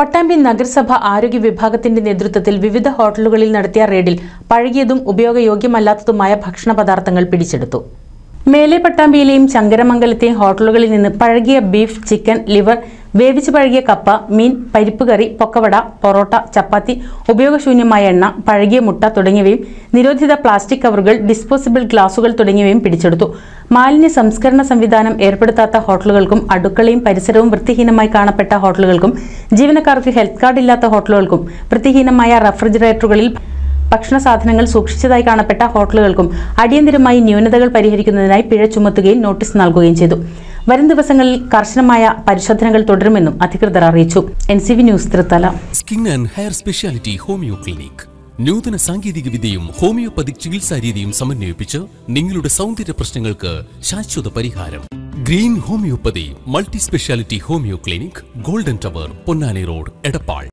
പട്ടാമ്പി നഗരസഭ ആരോഗ്യ വിഭാഗത്തിന്റെ നേതൃത്വത്തിൽ വിവിധ ഹോട്ടലുകളിൽ നടത്തിയ റെയ്ഡിൽ പഴകിയതും ഉപയോഗയോഗ്യമല്ലാത്തതുമായ ഭക്ഷണ പദാർത്ഥങ്ങൾ പിടിച്ചെടുത്തു മേലെ പട്ടാമ്പിയിലെയും ചങ്കരമംഗലത്തെയും ഹോട്ടലുകളിൽ നിന്ന് പഴകിയ ബീഫ് ചിക്കൻ ലിവർ വേവിച്ച് പഴകിയ കപ്പ മീൻ പരിപ്പ് കറി പൊക്കവട പൊറോട്ട ചപ്പാത്തി ഉപയോഗശൂന്യമായ എണ്ണ പഴകിയ മുട്ട തുടങ്ങിയവയും നിരോധിത പ്ലാസ്റ്റിക് കവറുകൾ ഡിസ്പോസിബിൾ ഗ്ലാസുകൾ തുടങ്ങിയവയും പിടിച്ചെടുത്തു മാലിന്യ സംസ്കരണ സംവിധാനം ഏർപ്പെടുത്താത്ത ഹോട്ടലുകൾക്കും അടുക്കളയും പരിസരവും വൃത്തിഹീനമായി കാണപ്പെട്ട ഹോട്ടലുകൾക്കും ജീവനക്കാർക്ക് ഹെൽത്ത് കാർഡ് ഇല്ലാത്ത ഹോട്ടലുകൾക്കും വൃത്തിഹീനമായ റെഫ്രിജറേറ്ററുകളിൽ ഭക്ഷണ സാധനങ്ങൾ സൂക്ഷിച്ചതായി കാണപ്പെട്ട ഹോട്ടലുകൾക്കും അടിയന്തരമായി ന്യൂനതകൾ പരിഹരിക്കുന്നതിനായി പിഴ ചുമത്തുകയും നോട്ടീസ് നൽകുകയും ചെയ്തു വരും ദിവസങ്ങളിൽ കർശനമായ പരിശോധനകൾ തുടരുമെന്നും അധികൃതർ അറിയിച്ചു N C V news Thrithala skin and hair speciality homeo clinic നൂതന സാങ്കേതിക വിദ്യയും ഹോമിയോപ്പതിക് ചികിത്സാ രീതിയും സമന്വയിപ്പിച്ച് നിങ്ങളുടെ സൗന്ദര്യ പ്രശ്നങ്ങൾക്ക് ശാശ്വത പരിഹാരം green homoeopathy multi speciality homeo clinic golden tower Ponnani road Edappal